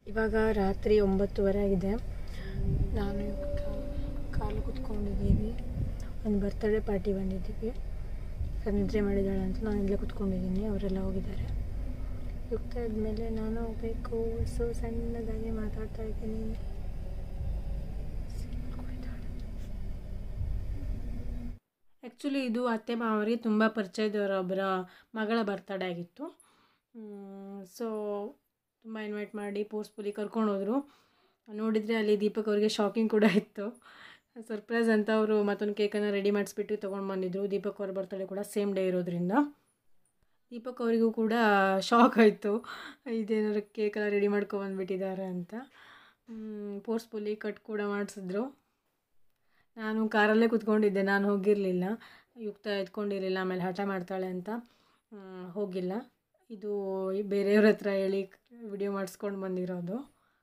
ಇವಾಗ ರಾತ್ರಿ ಒಂಬತ್ತುವರೆ ಆಗಿದೆ ನಾನು ಯುಕ್ತ ಕಾಲು ಕುತ್ಕೊಂಡಿದ್ದೀವಿ ಒಂದು ಬರ್ತ್ಡೇ ಪಾರ್ಟಿ ಬಂದಿದ್ದೀವಿ ಸರ್ ನಿದ್ರೆ ಮಾಡಿದ್ದಾಳೆ ಅಂತ ನಾನು ಇಲ್ಲೇ ಕುತ್ಕೊಂಡಿದ್ದೀನಿ ಅವರೆಲ್ಲ ಹೋಗಿದ್ದಾರೆ ಯುಕ್ತ ಆದಮೇಲೆ ನಾನು ಹೋಗಬೇಕು ಸೊ ಸಣ್ಣದಾಗಿ ಮಾತಾಡ್ತಾ ಇದ್ದೀನಿ ಆ್ಯಕ್ಚುಲಿ ಇದು ಅತ್ತೆ ಮಾವರಿಗೆ ತುಂಬ ಪರಿಚಯದವರೊಬ್ಬರ ಮಗಳ ಬರ್ತಡೇ ಆಗಿತ್ತು ಸೊ ತುಂಬ ಇನ್ವೈಟ್ ಮಾಡಿ ಫೋರ್ಸ್ಫುಲಿ ಕರ್ಕೊಂಡು ಹೋದರು ನೋಡಿದರೆ ಅಲ್ಲಿ ದೀಪಕ್ ಅವರಿಗೆ ಶಾಕಿಂಗ್ ಕೂಡ ಇತ್ತು ಸರ್ಪ್ರೈಸ್ ಅಂತ ಅವರು ಮತ್ತೊಂದು ಕೇಕನ್ನು ರೆಡಿ ಮಾಡಿಸ್ಬಿಟ್ಟು ತೊಗೊಂಡು ಬಂದಿದ್ದರು ದೀಪಕ್ ಅವ್ರ ಬರ್ತಡೇ ಕೂಡ ಸೇಮ್ ಡೇ ಇರೋದ್ರಿಂದ ದೀಪಕ್ ಅವರಿಗೂ ಕೂಡ ಶಾಕ್ ಆಯಿತು ಇದೇನಾದ್ರು ಕೇಕೆಲ್ಲ ರೆಡಿ ಮಾಡ್ಕೊಬಂದ್ಬಿಟ್ಟಿದ್ದಾರೆ ಅಂತ ಫೋರ್ಸ್ಫುಲಿ ಕಟ್ ಕೂಡ ಮಾಡಿಸಿದ್ರು ನಾನು ಕಾರಲ್ಲೇ ಕುತ್ಕೊಂಡಿದ್ದೆ ನಾನು ಹೋಗಿರಲಿಲ್ಲ ಯುಕ್ತ ಎತ್ಕೊಂಡಿರಲಿಲ್ಲ ಆಮೇಲೆ ಹಠ ಮಾಡ್ತಾಳೆ ಅಂತ ಹ್ಮ್, ಹೋಗಿಲ್ಲ ಇದು ಬೇರೆಯವ್ರ ಹತ್ರ ಹೇಳಿ ವಿಡಿಯೋ ಮಾಡಿಸ್ಕೊಂಡು ಬಂದಿರೋದು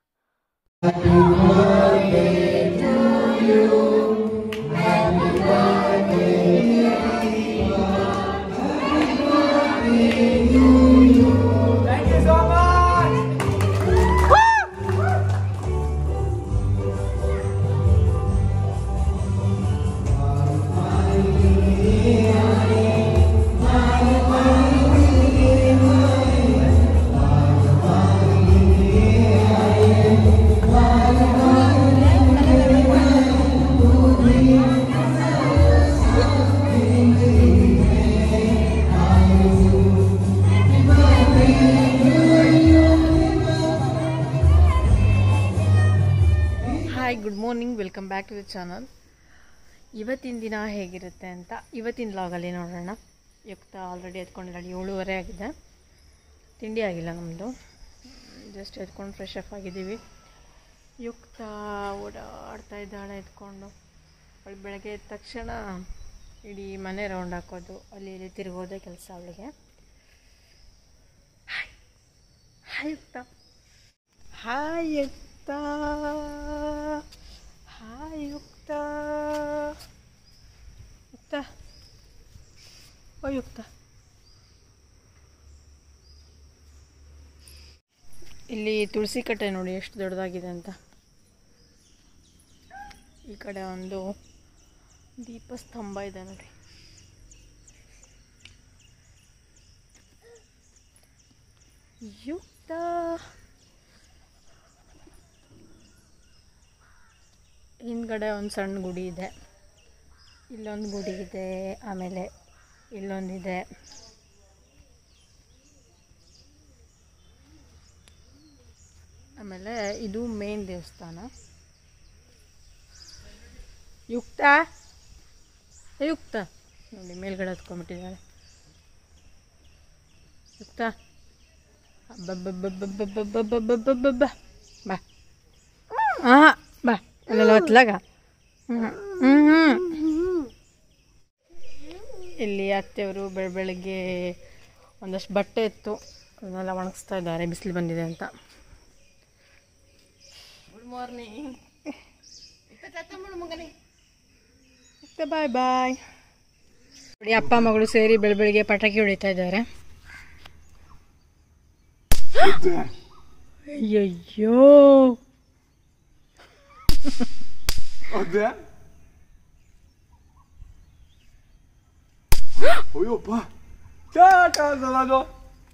hi good morning welcome back to the channel ಇವತ್ತಿನ ದಿನ ಹೇಗಿರುತ್ತೆ ಅಂತ ಇವತ್ತಿನ ಲಾಗಲ್ಲಿ ನೋಡೋಣ ಯುಕ್ತ ಆಲ್ರೆಡಿ ಎತ್ಕೊಂಡಿದ್ದಾಳೆ ಏಳುವರೆ ಆಗಿದೆ ತಿಂಡಿ ಆಗಿಲ್ಲ ನಮ್ಮದು ಜಸ್ಟ್ ಎತ್ಕೊಂಡು ಫ್ರೆಶ್ ಅಪ್ ಆಗಿದ್ದೀವಿ ಯುಕ್ತ ಓಡಾಡ್ತಾ ಇದ್ದಾಳೆ ಎತ್ಕೊಂಡು ಅವಳು ಬೆಳಗ್ಗೆ ಎದ್ದ ತಕ್ಷಣ ಇಡೀ ಮನೆ ರೌಂಡ್ ಹಾಕೋದು ಅಲ್ಲಿ ಇಲ್ಲಿ ತಿರುಗೋದೇ ಕೆಲಸ ಅವಳಿಗೆ hi hi Yukta hi Yukta hi Yukta Yukta ಓ ಯುಕ್ತ ಇಲ್ಲಿ ತುಳಸಿ ಕಟ್ಟೆ ನೋಡಿ ಎಷ್ಟು ದೊಡ್ಡದಾಗಿದೆ ಅಂತ ಈ ಕಡೆ ಒಂದು ದೀಪಸ್ತಂಭ ಇದೆ ನೋಡಿ ಯುಕ್ತ ಹಿಂದ್ಗಡೆ ಒಂದು ಸಣ್ಣ ಗುಡಿ ಇದೆ ಇಲ್ಲೊಂದು ಗುಡಿ ಇದೆ ಆಮೇಲೆ ಇಲ್ಲೊಂದಿದೆ ಆಮೇಲೆ ಇದು ಮೇನ್ ದೇವಸ್ಥಾನ ಯುಕ್ತ ಏ ಯುಕ್ತ ನೋಡಿ ಮೇಲ್ಗಡೆ ಹತ್ಕೊಂಡ್ಬಿಟ್ಟಿದ್ದಾಳೆ ಯುಕ್ತ ಅಬ್ಬಬ್ಬಬ್ಬಬ್ಬಬ್ಬಬ್ಬಬ್ಬಬ್ಬಬ್ಬ ಬಾ ಹಾಂ ಬಾ ಅಲ್ಲೆಲ್ಲ ಹೊತ್ಲಾಗ ಹ್ಞೂ ಹ್ಞೂ ಇಲ್ಲಿ ಅತ್ತೆಯವರು ಬೆಳ ಬೆಳಗ್ಗೆ ಒಂದಷ್ಟು ಬಟ್ಟೆ ಇತ್ತು ಅದನ್ನೆಲ್ಲ ಒಣಗಿಸ್ತಾ ಇದ್ದಾರೆ ಬಿಸಿಲು ಬಂದಿದೆ ಅಂತ ಗುಡ್ ಮಾರ್ನಿಂಗ್ ಬಾಯ್ ಬಾಯ್ ನೋಡಿ ಅಪ್ಪ ಮಗಳು ಸೇರಿ ಬೆಳ ಬೆಳಿಗ್ಗೆ ಪಟಾಕಿ ಹೊಡಿತಾ ಇದ್ದಾರೆ ಅಯ್ಯಯ್ಯೋ Até? Oi, opa! Tchau, casa lá do.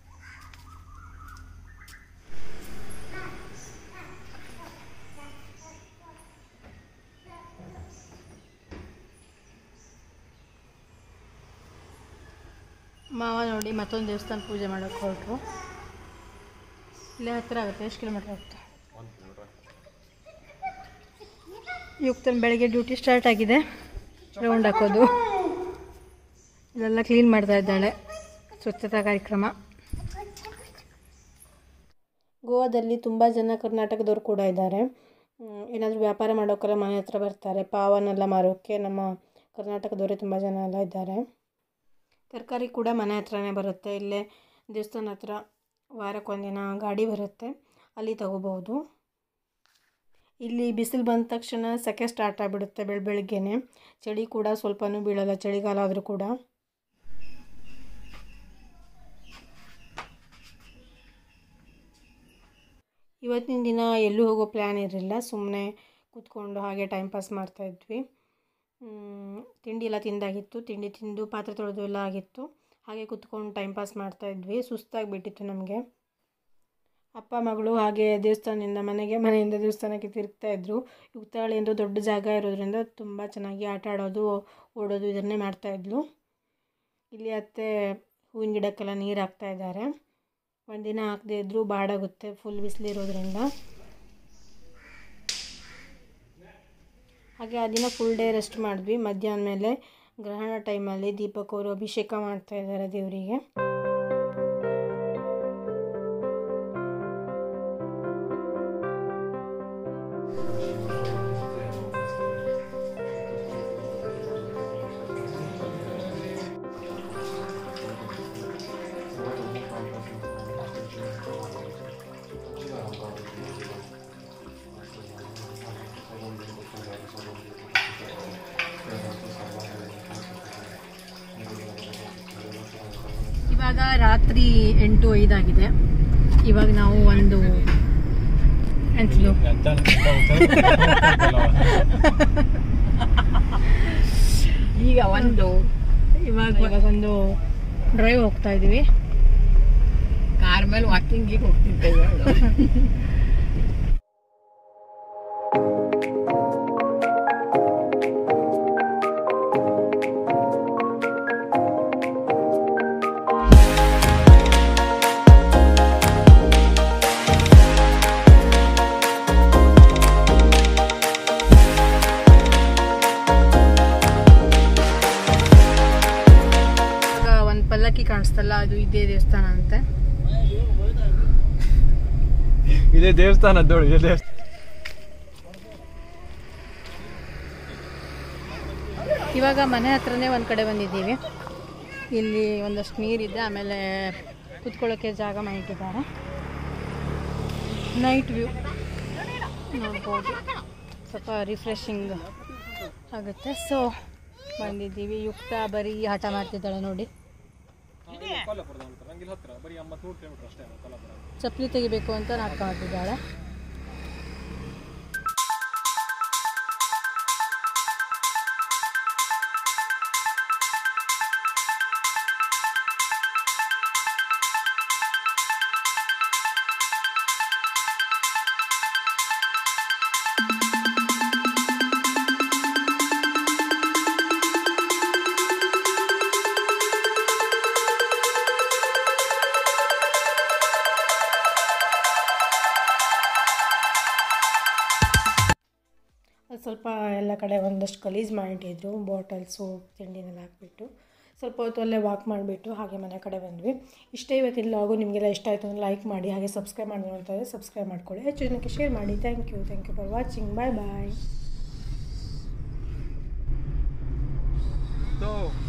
ಮಾವ ನೋಡಿ ಮತ್ತೊಂದು ದೇವಸ್ಥಾನ ಪೂಜೆ ಮಾಡೋಕ್ಕೆ ಹೊರಟರು ಇಲ್ಲೇ ಹತ್ತಿರ ಆಗುತ್ತೆ ಎಷ್ಟು ಕಿಲೋಮೀಟ್ರ್ ಆಗುತ್ತೆ ಯುಕ್ತನ ಬೆಳಗ್ಗೆ ಡ್ಯೂಟಿ ಸ್ಟಾರ್ಟ್ ಆಗಿದೆ ರೌಂಡ್ ಹಾಕೋದು ಇಲ್ಲೆಲ್ಲ ಕ್ಲೀನ್ ಮಾಡ್ತಾ ಇದ್ದಾಳೆ ಸ್ವಚ್ಛತಾ ಕಾರ್ಯಕ್ರಮ ಗೋವಾದಲ್ಲಿ ತುಂಬ ಜನ ಕರ್ನಾಟಕದವ್ರು ಕೂಡ ಇದ್ದಾರೆ ಏನಾದರೂ ವ್ಯಾಪಾರ ಮಾಡೋಕ್ಕೆಲ್ಲ ಮನೆ ಹತ್ರ ಬರ್ತಾರೆ ಪಾವನ್ನೆಲ್ಲ ಮಾರೋಕ್ಕೆ ನಮ್ಮ ಕರ್ನಾಟಕದವರೇ ತುಂಬ ಜನ ಎಲ್ಲ ಇದ್ದಾರೆ ತರಕಾರಿ ಕೂಡ ಮನೆ ಹತ್ರನೇ ಬರುತ್ತೆ ಇಲ್ಲೇ ದೇವಸ್ಥಾನ ಹತ್ರ ವಾರಕ್ಕೊಂದಿನ ಗಾಡಿ ಬರುತ್ತೆ ಅಲ್ಲಿ ತಗೋಬೋದು ಇಲ್ಲಿ ಬಿಸಿಲು ಬಂದ ತಕ್ಷಣ ಸೆಕೆ ಸ್ಟಾರ್ಟ್ ಆಗಿಬಿಡುತ್ತೆ ಬೆಳ ಬೆಳಗ್ಗೆನೆ ಚಳಿ ಕೂಡ ಸ್ವಲ್ಪನೂ ಬೀಳಲ್ಲ ಚಳಿಗಾಲ ಆದರೂ ಕೂಡ ಇವತ್ತಿನ ದಿನ ಎಲ್ಲೂ ಹೋಗೋ ಪ್ಲ್ಯಾನ್ ಇರಲಿಲ್ಲ ಸುಮ್ಮನೆ ಕೂತ್ಕೊಂಡು ಹಾಗೆ ಟೈಮ್ ಪಾಸ್ ಮಾಡ್ತಾಯಿದ್ವಿ ತಿಂಡಿ ಎಲ್ಲ ತಿಂದಾಗಿತ್ತು ತಿಂಡಿ ತಿಂದು ಪಾತ್ರೆ ತೊಳೆದು ಎಲ್ಲ ಆಗಿತ್ತು ಹಾಗೆ ಕೂತ್ಕೊಂಡು ಟೈಮ್ ಪಾಸ್ ಮಾಡ್ತಾಯಿದ್ವಿ ಸುಸ್ತಾಗಿಬಿಟ್ಟಿತ್ತು ನಮಗೆ ಅಪ್ಪ ಮಗಳು ಹಾಗೆ ದೇವಸ್ಥಾನದಿಂದ ಮನೆಗೆ ಮನೆಯಿಂದ ದೇವಸ್ಥಾನಕ್ಕೆ ತಿರುಗ್ತಾ ಇದ್ರು ಉತ್ತರಾಳಿ ಎಂದು ದೊಡ್ಡ ಜಾಗ ಇರೋದ್ರಿಂದ ತುಂಬ ಚೆನ್ನಾಗಿ ಆಟ ಆಡೋದು ಓಡೋದು ಇದನ್ನೇ ಮಾಡ್ತಾಯಿದ್ಲು ಇಲ್ಲಿ ಅತ್ತೆ ಹೂವಿನ ಗಿಡಕ್ಕೆಲ್ಲ ನೀರು ಹಾಕ್ತಾ ಇದ್ದಾರೆ ಒಂದಿನ ಹಾಕದೇ ಇದ್ದರೂ ಬಾಡಾಗುತ್ತೆ ಫುಲ್ ಬಿಸಿಲಿರೋದ್ರಿಂದ ಹಾಗೆ ಆ ದಿನ ಫುಲ್ ಡೇ ರೆಸ್ಟ್ ಮಾಡಿದ್ವಿ ಮಧ್ಯಾಹ್ನ ಮೇಲೆ ಗ್ರಹಣ ಟೈಮಲ್ಲಿ ದೀಪಕ್ ಅವರು ಅಭಿಷೇಕ ಮಾಡ್ತಾ ಇದ್ದಾರೆ ದೇವರಿಗೆ ಇವಾಗ ರಾತ್ರಿ ಎಂಟು ಐದಾಗಿದೆ ಇವಾಗ ನಾವು ಒಂದು ಎಂತದು ಈಗ ಒಂದು ಇವಾಗ ಇವಾಗ ಒಂದು ಡ್ರೈವ್ ಹೋಗ್ತಾ ಇದ್ದೀವಿ ಕಾರ್ ಮೇಲೆ ವಾಕಿಂಗಿಗೆ ಹೋಗ್ತಿದ್ದೇವೆ ಹೇಳು. ಇವಾಗ ಒಂದು ಪಲ್ಲಕ್ಕಿ ಕಾಣಿಸ್ತಲ್ಲ ಅದು ಇದೇ ದೇವಸ್ಥಾನ ಅಂತೆ ಇದೇ ದೇವಸ್ಥಾನದ್ದೋಳು ಇದೇ ದೇವಸ್ಥಾನ ಇವಾಗ ಮನೆ ಹತ್ರನೇ ಒಂದು ಕಡೆ ಬಂದಿದ್ದೀವಿ ಇಲ್ಲಿ ಒಂದಷ್ಟು ನೀರಿದೆ ಆಮೇಲೆ ಕುತ್ಕೊಳ್ಳೋಕ್ಕೆ ಜಾಗ ಮಾಡಿಟ್ಟಿದ್ದಾರೆ ನೈಟ್ ವ್ಯೂ ನೋಡ್ಬೋದು ಸ್ವಲ್ಪ ರಿಫ್ರೆಶಿಂಗ್ ಆಗುತ್ತೆ ಸೊ ಬಂದಿದ್ದೀವಿ ಯುಕ್ತ ಬರೀ ಹಠ ಮಾಡ್ತಿದ್ದಾಳೆ ನೋಡಿ ಚಪ್ಪಲಿ ತೆಗಿಬೇಕು ಅಂತ ನಾಟಕ ಮಾಡ್ತಿದ್ದಾಳೆ ಅದು ಸ್ವಲ್ಪ ಎಲ್ಲ ಕಡೆ ಒಂದಷ್ಟು ಗಲೀಜು ಮಾಡಿಟ್ಟಿದ್ರು ಬಾಟಲ್ಸು ತಿಂಡಿನೆಲ್ಲ ಹಾಕ್ಬಿಟ್ಟು ಸ್ವಲ್ಪ ಹೊತ್ತು ಅಲ್ಲೇ ವಾಕ್ ಮಾಡಿಬಿಟ್ಟು ಹಾಗೆ ಮನೆ ಕಡೆ ಬಂದ್ವಿ ಇಷ್ಟೇ ಇವತ್ತಿನ ಲಾಗು ನಿಮಗೆಲ್ಲ ಇಷ್ಟ ಆಯಿತು ಅಂದರೆ ಲೈಕ್ ಮಾಡಿ ಹಾಗೆ ಸಬ್ಸ್ಕ್ರೈಬ್ ಮಾಡಿ ನೋಡ್ತಾ ಇದ್ದರೆ ಸಬ್ಸ್ಕ್ರೈಬ್ ಮಾಡ್ಕೊಳ್ಳಿ ಹೆಚ್ಚು ಜನಕ್ಕೆ ಶೇರ್ ಮಾಡಿ thank you thank you for watching bye bye So,